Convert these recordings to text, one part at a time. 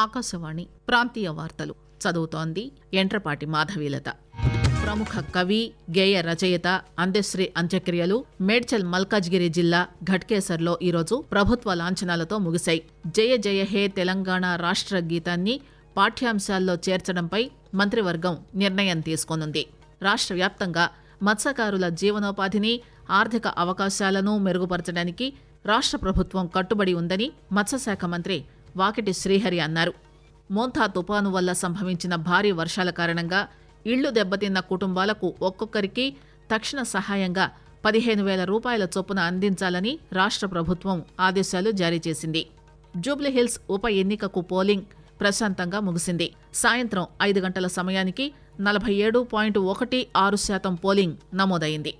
ఆకాశవాణి ప్రాంతీయ వార్తలు చదువుతోంది ఎంట్రపాటి మాధవీలత ప్రముఖ కవి గేయ రచయిత అందశ్రీ అంత్యక్రియలు మేడ్చల్ మల్కాజ్గిరి జిల్లా ఘట్కేసర్లో ఈరోజు ప్రభుత్వ లాంఛనాలతో ముగిశాయి జయ జయ హే తెలంగాణ రాష్ట్ర గీతాన్ని పాఠ్యాంశాల్లో చేర్చడంపై మంత్రివర్గం నిర్ణయం తీసుకోనుంది రాష్ట్ర వ్యాప్తంగా మత్స్యకారుల జీవనోపాధిని ఆర్థిక అవకాశాలను మెరుగుపరచడానికి రాష్ట్ర ప్రభుత్వం కట్టుబడి ఉందని మత్స్యశాఖ మంత్రి వాకిటి శ్రీహరి అన్నారు మోంథా తుపాను వల్ల సంభవించిన భారీ వర్షాల కారణంగా ఇళ్లు దెబ్బతిన్న కుటుంబాలకు ఒక్కొక్కరికి తక్షణ సహాయంగా పదిహేను వేల రూపాయల చొప్పున అందించాలని రాష్ట్ర ప్రభుత్వం ఆదేశాలు జారీ చేసింది జూబ్లీహిల్స్ ఉప ఎన్నికకు పోలింగ్ ప్రశాంతంగా ముగిసింది సాయంత్రం ఐదు గంటల సమయానికి నలభై ఏడు పాయింట్ ఒకటి ఆరు శాతం పోలింగ్ నమోదైంది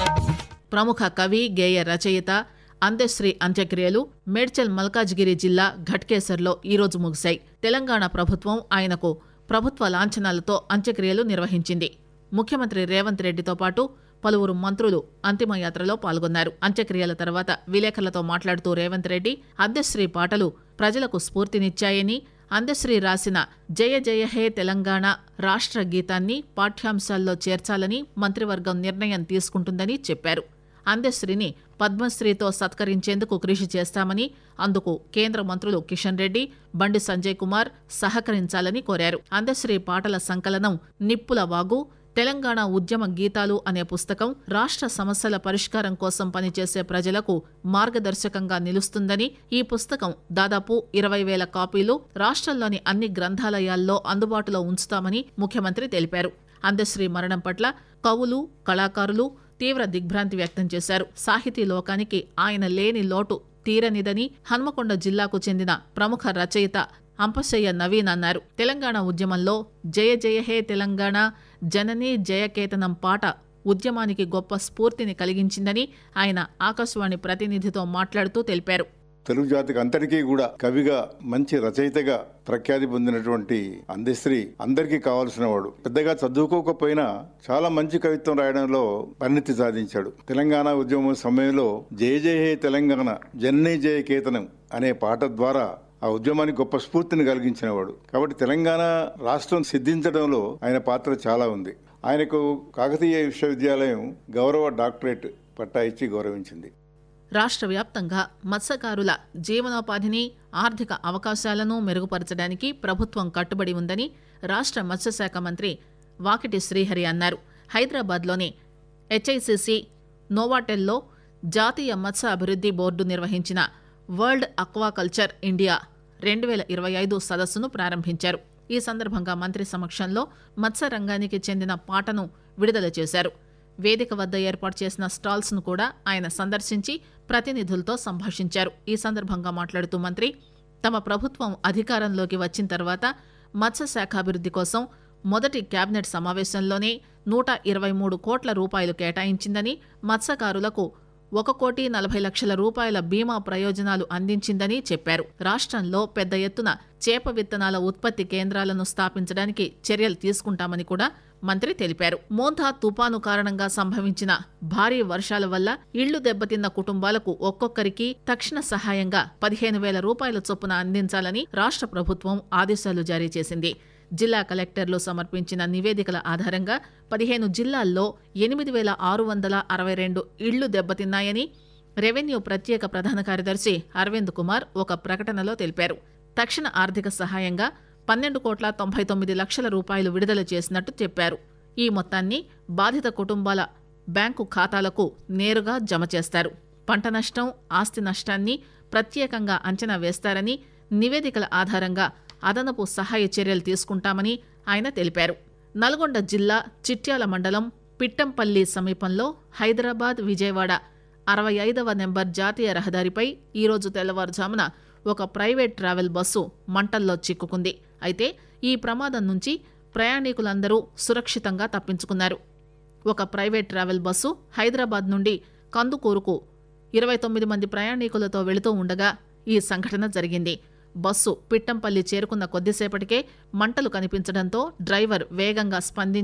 ప్రముఖ కవి గేయ రచయిత అందశ్రీ అంత్యక్రియలు మేడ్చల్ మల్కాజ్గిరి జిల్లా ఘట్కేసర్లో ఈరోజు ముగిశాయి తెలంగాణ ప్రభుత్వం ఆయనకు ప్రభుత్వ లాంఛనాలతో అంత్యక్రియలు నిర్వహించింది ముఖ్యమంత్రి రేవంత్ రెడ్డితో పాటు పలువురు మంత్రులు అంతిమయాత్రలో పాల్గొన్నారు అంత్యక్రియల తర్వాత విలేకరులతో మాట్లాడుతూ రేవంత్ రెడ్డి అందశ్రీ పాటలు ప్రజలకు స్ఫూర్తినిచ్చాయని అందశ్రీ రాసిన జయ జయ హే తెలంగాణ రాష్ట్ర గీతాన్ని పాఠ్యాంశాల్లో చేర్చాలని మంత్రివర్గం నిర్ణయం తీసుకుంటుందని చెప్పారు అందశ్రీని పద్మశ్రీతో సత్కరించేందుకు కృషి చేస్తామని అందుకు కేంద్ర మంత్రులు కిషన్ రెడ్డి బండి సంజయ్ కుమార్ సహకరించాలని కోరారు అందశ్రీ పాటల సంకలనం నిప్పుల వాగు తెలంగాణ ఉద్యమ గీతాలు అనే పుస్తకం రాష్ట్ర సమస్యల పరిష్కారం కోసం పనిచేసే ప్రజలకు మార్గదర్శకంగా నిలుస్తుందని ఈ పుస్తకం దాదాపు ఇరవై వేల కాపీలు రాష్ట్రంలోని అన్ని గ్రంథాలయాల్లో అందుబాటులో ఉంచుతామని ముఖ్యమంత్రి తెలిపారు అందశ్రీ మరణం పట్ల కవులు కళాకారులు తీవ్ర దిగ్భ్రాంతి వ్యక్తం చేశారు సాహితీ లోకానికి ఆయన లేని లోటు తీరనిదని హన్మకొండ జిల్లాకు చెందిన ప్రముఖ రచయిత అంపశయ్య నవీన్ అన్నారు తెలంగాణ ఉద్యమంలో జయ జయ హే తెలంగాణ జననీ జయకేతనం పాట ఉద్యమానికి గొప్ప స్ఫూర్తిని కలిగించిందని ఆయన ఆకాశవాణి ప్రతినిధితో మాట్లాడుతూ తెలిపారు తెలుగు జాతికి అంతటికీ కూడా కవిగా మంచి రచయితగా ప్రఖ్యాతి పొందినటువంటి అందశ్రీ అందరికీ కావాల్సిన వాడు పెద్దగా చదువుకోకపోయినా చాలా మంచి కవిత్వం రాయడంలో పరిణితి సాధించాడు తెలంగాణ ఉద్యమం సమయంలో జయ జయ హే తెలంగాణ జననీ జయ కేతనం అనే పాట ద్వారా ఆ ఉద్యమానికి గొప్ప స్ఫూర్తిని కలిగించినవాడు కాబట్టి తెలంగాణ రాష్ట్రం సిద్ధించడంలో ఆయన పాత్ర చాలా ఉంది ఆయనకు కాకతీయ విశ్వవిద్యాలయం గౌరవ డాక్టరేట్ పట్టా ఇచ్చి గౌరవించింది రాష్ట్ర వ్యాప్తంగా మత్స్యకారుల జీవనోపాధిని ఆర్థిక అవకాశాలను మెరుగుపరచడానికి ప్రభుత్వం కట్టుబడి ఉందని రాష్ట్ర మత్స్యశాఖ మంత్రి వాకిటి శ్రీహరి అన్నారు హైదరాబాద్లోని హెచ్ఐసిసి నోవాటెల్లో జాతీయ మత్స్య అభివృద్ది బోర్డు నిర్వహించిన వరల్డ్ అక్వాకల్చర్ ఇండియా రెండు వేల ఇరవై ఐదు సదస్సును ప్రారంభించారు ఈ సందర్భంగా మంత్రి సమక్షంలో మత్స్య రంగానికి చెందిన పాటను విడుదల చేశారు వేదిక వద్ద ఏర్పాటు చేసిన స్టాల్స్ ను కూడా ఆయన సందర్శించి ప్రతినిధులతో సంభాషించారు ఈ సందర్భంగా మాట్లాడుతూ మంత్రి తమ ప్రభుత్వం అధికారంలోకి వచ్చిన తర్వాత మత్స్యశాఖాభివృద్ది కోసం మొదటి కేబినెట్ సమావేశంలోనే నూట ఇరవై మూడు కోట్ల రూపాయలు కేటాయించిందని మత్స్యకారులకు ఒక కోటి నలభై లక్షల రూపాయల బీమా ప్రయోజనాలు అందించిందని చెప్పారు రాష్ట్రంలో పెద్ద ఎత్తున చేప విత్తనాల ఉత్పత్తి కేంద్రాలను స్థాపించడానికి చర్యలు తీసుకుంటామని కూడా మంత్రి తెలిపారు మోంథా తుపాను కారణంగా సంభవించిన భారీ వర్షాల వల్ల ఇళ్లు దెబ్బతిన్న కుటుంబాలకు ఒక్కొక్కరికి తక్షణ సహాయంగా పదిహేను వేల రూపాయల చొప్పున అందించాలని రాష్ట్ర ప్రభుత్వం ఆదేశాలు జారీ చేసింది జిల్లా కలెక్టర్లు సమర్పించిన నివేదికల ఆధారంగా పదిహేను జిల్లాల్లో ఎనిమిది వేల ఆరు వందల అరవై రెండు ఇళ్లు దెబ్బతిన్నాయని రెవెన్యూ ప్రత్యేక ప్రధాన కార్యదర్శి అరవింద్ కుమార్ ఒక ప్రకటనలో తెలిపారు తక్షణ ఆర్థిక సహాయంగా పన్నెండు కోట్ల తొంభై తొమ్మిది లక్షల రూపాయలు విడుదల చేసినట్టు చెప్పారు ఈ మొత్తాన్ని బాధిత కుటుంబాల బ్యాంకు ఖాతాలకు నేరుగా జమ చేస్తారు పంట నష్టం ఆస్తి నష్టాన్ని ప్రత్యేకంగా అంచనా వేస్తారని నివేదికల ఆధారంగా అదనపు సహాయ చర్యలు తీసుకుంటామని ఆయన తెలిపారు నల్గొండ జిల్లా చిట్యాల మండలం పిట్టంపల్లి సమీపంలో హైదరాబాద్ విజయవాడ అరవై ఐదవ నెంబర్ జాతీయ రహదారిపై ఈరోజు తెల్లవారుజామున ఒక ప్రైవేట్ ట్రావెల్ బస్సు మంటల్లో చిక్కుకుంది అయితే ఈ ప్రమాదం నుంచి ప్రయాణికులందరూ సురక్షితంగా తప్పించుకున్నారు ఒక ప్రైవేట్ ట్రావెల్ బస్సు హైదరాబాద్ నుండి కందుకూరుకు ఇరవై తొమ్మిది మంది ప్రయాణికులతో వెళుతూ ఉండగా ఈ సంఘటన జరిగింది బస్సు పిట్టంపల్లి చేరుకున్న కొద్దిసేపటికే మంటలు కనిపించడంతో డ్రైవర్ వేగంగా స్పందించి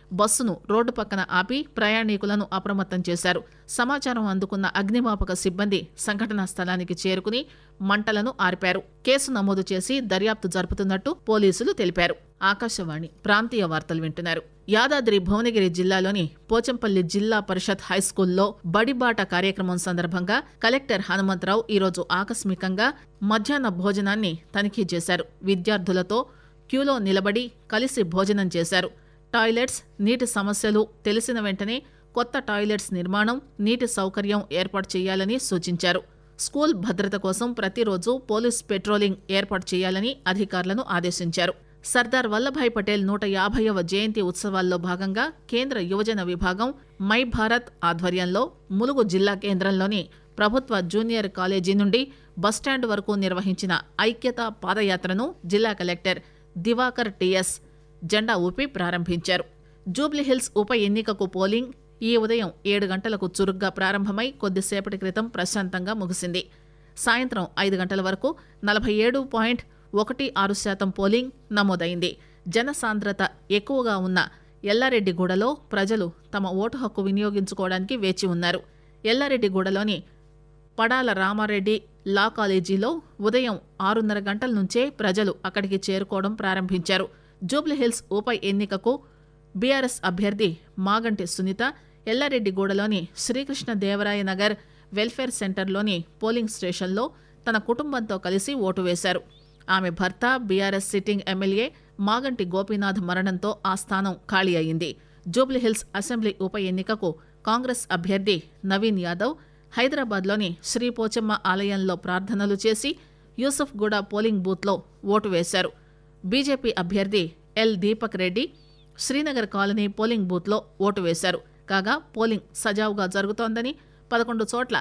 బస్సును రోడ్డు పక్కన ఆపి ప్రయాణికులను అప్రమత్తం చేశారు సమాచారం అందుకున్న అగ్నిమాపక సిబ్బంది సంఘటనా స్థలానికి చేరుకుని మంటలను ఆర్పారు కేసు నమోదు చేసి దర్యాప్తు జరుపుతున్నట్టు పోలీసులు తెలిపారు ఆకాశవాణి ప్రాంతీయ వార్తలు వింటున్నారు యాదాద్రి భువనగిరి జిల్లాలోని పోచంపల్లి జిల్లా పరిషత్ హైస్కూల్లో బడిబాట కార్యక్రమం సందర్భంగా కలెక్టర్ హనుమంతరావు ఈరోజు ఆకస్మికంగా మధ్యాహ్న భోజనాన్ని తనిఖీ చేశారు విద్యార్థులతో క్యూలో నిలబడి కలిసి భోజనం చేశారు టాయిలెట్స్ నీటి సమస్యలు తెలిసిన వెంటనే కొత్త టాయిలెట్స్ నిర్మాణం నీటి సౌకర్యం ఏర్పాటు చేయాలని సూచించారు స్కూల్ భద్రత కోసం ప్రతిరోజు పోలీస్ పెట్రోలింగ్ ఏర్పాటు చేయాలని అధికారులను ఆదేశించారు సర్దార్ వల్లభాయ్ పటేల్ నూట యాభైవ జయంతి ఉత్సవాల్లో భాగంగా కేంద్ర యువజన విభాగం మై భారత్ ఆధ్వర్యంలో ములుగు జిల్లా కేంద్రంలోని ప్రభుత్వ జూనియర్ కాలేజీ నుండి బస్టాండ్ వరకు నిర్వహించిన ఐక్యతా పాదయాత్రను జిల్లా కలెక్టర్ దివాకర్ టిఎస్ జెండా ఊపి ప్రారంభించారు జూబ్లీహిల్స్ ఉప ఎన్నికకు పోలింగ్ ఈ ఉదయం ఏడు గంటలకు చురుగ్గా ప్రారంభమై కొద్దిసేపటి క్రితం ప్రశాంతంగా ముగిసింది సాయంత్రం ఐదు గంటల వరకు నలభై ఏడు పాయింట్ ఒకటి ఆరు శాతం పోలింగ్ నమోదైంది జనసాంద్రత ఎక్కువగా ఉన్న ఎల్లారెడ్డిగూడలో ప్రజలు తమ ఓటు హక్కు వినియోగించుకోవడానికి వేచి ఉన్నారు ఎల్లారెడ్డిగూడలోని పడాల రామారెడ్డి లా కాలేజీలో ఉదయం ఆరున్నర గంటల నుంచే ప్రజలు అక్కడికి చేరుకోవడం ప్రారంభించారు జూబ్లీహిల్స్ ఉప ఎన్నికకు బీఆర్ఎస్ అభ్యర్థి మాగంటి సునీత ఎల్లారెడ్డిగూడలోని శ్రీకృష్ణదేవరాయ నగర్ వెల్ఫేర్ సెంటర్లోని పోలింగ్ స్టేషన్లో తన కుటుంబంతో కలిసి ఓటు వేశారు ఆమె భర్త BRS sitting MLA Maganti Gopinath మరణంతో ఆ స్థానం ఖాళీ అయింది జూబ్లీహిల్స్ అసెంబ్లీ ఉప ఎన్నికకు కాంగ్రెస్ అభ్యర్థి నవీన్ యాదవ్ హైదరాబాద్లోని శ్రీ పోచమ్మ ఆలయంలో ప్రార్థనలు చేసి యూసఫ్గూడ పోలింగ్ బూత్లో ఓటు వేశారు బీజేపీ అభ్యర్థి L Deepak Reddy Srinagar colony polling బూత్లో ఓటు వేశారు కాగా పోలింగ్ సజావుగా జరుగుతోందని పదకొండు చోట్ల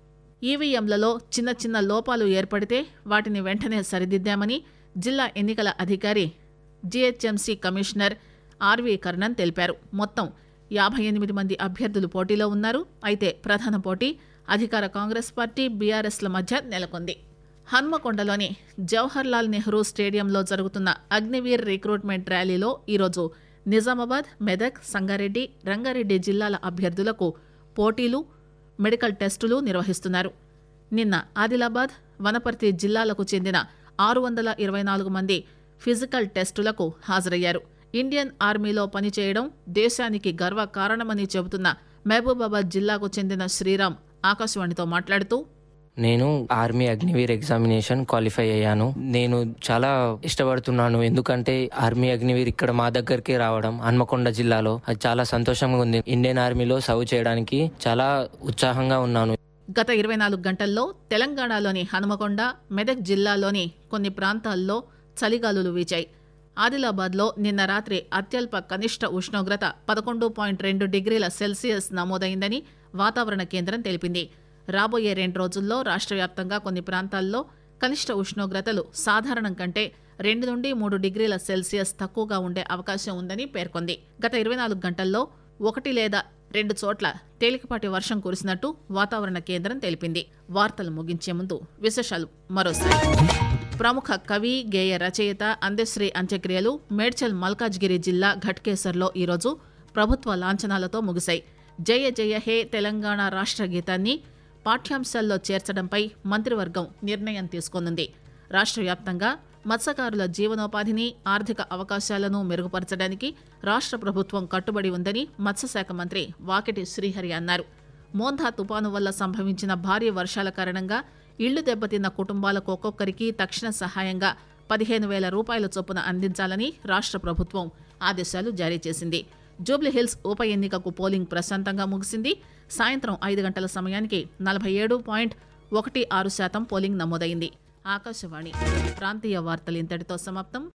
ఈవీఎంలలో చిన్న చిన్న లోపాలు ఏర్పడితే వాటిని వెంటనే సరిదిద్దామని జిల్లా ఎన్నికల అధికారి జీహెచ్ఎంసీ కమిషనర్ ఆర్వీ కర్ణన్ తెలిపారు మొత్తం యాభై ఎనిమిది మంది అభ్యర్థులు పోటీలో ఉన్నారు అయితే ప్రధాన పోటీ అధికార కాంగ్రెస్ పార్టీ బీఆర్ఎస్ల మధ్య నెలకొంది హన్మకొండలోని జవహర్ లాల్ నెహ్రూ స్టేడియంలో జరుగుతున్న అగ్నివీర్ రిక్రూట్మెంట్ ర్యాలీలో ఈరోజు నిజామాబాద్ మెదక్ సంగారెడ్డి రంగారెడ్డి జిల్లాల అభ్యర్థులకు పోటీలు మెడికల్ టెస్టులు నిర్వహిస్తున్నారు నిన్న ఆదిలాబాద్ వనపర్తి జిల్లాలకు చెందిన ఆరు వందల ఇరవై నాలుగు మంది ఫిజికల్ టెస్టులకు హాజరయ్యారు ఇండియన్ ఆర్మీలో పనిచేయడం దేశానికి గర్వ కారణమని చెబుతున్న మహబూబాబాద్ జిల్లాకు చెందిన శ్రీరామ్ ఆకాశవాణితో మాట్లాడుతూ నేను ఆర్మీ అగ్నివీర్ ఎగ్జామినేషన్ క్వాలిఫై అయ్యాను నేను చాలా ఇష్టపడుతున్నాను ఎందుకంటే ఆర్మీ అగ్నివీర్ ఇక్కడ మా దగ్గరికి రావడం హన్మకొండ జిల్లాలో అది చాలా సంతోషంగా ఉంది ఇండియన్ ఆర్మీలో సర్వ్ చేయడానికి చాలా ఉత్సాహంగా ఉన్నాను గత ఇరవై నాలుగు గంటల్లో తెలంగాణలోని హనుమకొండ మెదక్ జిల్లాలోని కొన్ని ప్రాంతాల్లో చలిగాలులు వీచాయి ఆదిలాబాద్లో నిన్న రాత్రి అత్యల్ప కనిష్ట ఉష్ణోగ్రత పదకొండు పాయింట్ రెండు డిగ్రీల సెల్సియస్ నమోదైందని వాతావరణ కేంద్రం తెలిపింది రాబోయే రెండు రోజుల్లో రాష్ట్ర వ్యాప్తంగా కొన్ని ప్రాంతాల్లో కనిష్ట ఉష్ణోగ్రతలు సాధారణం కంటే రెండు నుండి మూడు డిగ్రీల సెల్సియస్ తక్కువగా ఉండే అవకాశం ఉందని పేర్కొంది గత ఇరవై నాలుగు గంటల్లో ఒకటి లేదా రెండు చోట్ల తేలికపాటి వర్షం కురిసినట్టు వాతావరణ కేంద్రం తెలిపింది వార్తలు ముగించే ముందు విశేషాలు మరోసారి ప్రముఖ కవి గేయ రచయిత అందశ్రీ అంత్యక్రియలు మేడ్చల్ మల్కాజ్గిరి జిల్లా ఘట్కేసర్లో ఈరోజు ప్రభుత్వ లాంఛనాలతో ముగిశాయి జయ జయ హే తెలంగాణ రాష్ట్ర గీతాన్ని పాఠ్యాంశాల్లో చేర్చడంపై మంత్రివర్గం నిర్ణయం తీసుకొనుంది రాష్ట్ర వ్యాప్తంగా మత్స్యకారుల జీవనోపాధిని ఆర్థిక అవకాశాలను మెరుగుపరచడానికి రాష్ట్ర ప్రభుత్వం కట్టుబడి ఉందని మత్స్యశాఖ మంత్రి వాకిటి శ్రీహరి అన్నారు మోంధా తుపాను వల్ల సంభవించిన భారీ వర్షాల కారణంగా ఇళ్లు దెబ్బతిన్న కుటుంబాలకు ఒక్కొక్కరికి తక్షణ సహాయంగా పదిహేను వేల రూపాయల చొప్పున అందించాలని రాష్ట్ర ప్రభుత్వం ఆదేశాలు జారీ చేసింది జూబ్లీహిల్స్ ఉప ఎన్నికకు పోలింగ్ ప్రశాంతంగా ముగిసింది సాయంత్రం ఐదు గంటల సమయానికి నలభై ఏడు పాయింట్ ఒకటి ఆరు శాతం పోలింగ్ నమోదైంది ఆకాశవాణి ప్రాంతీయ వార్తలు ఇంతటితో సమాప్తం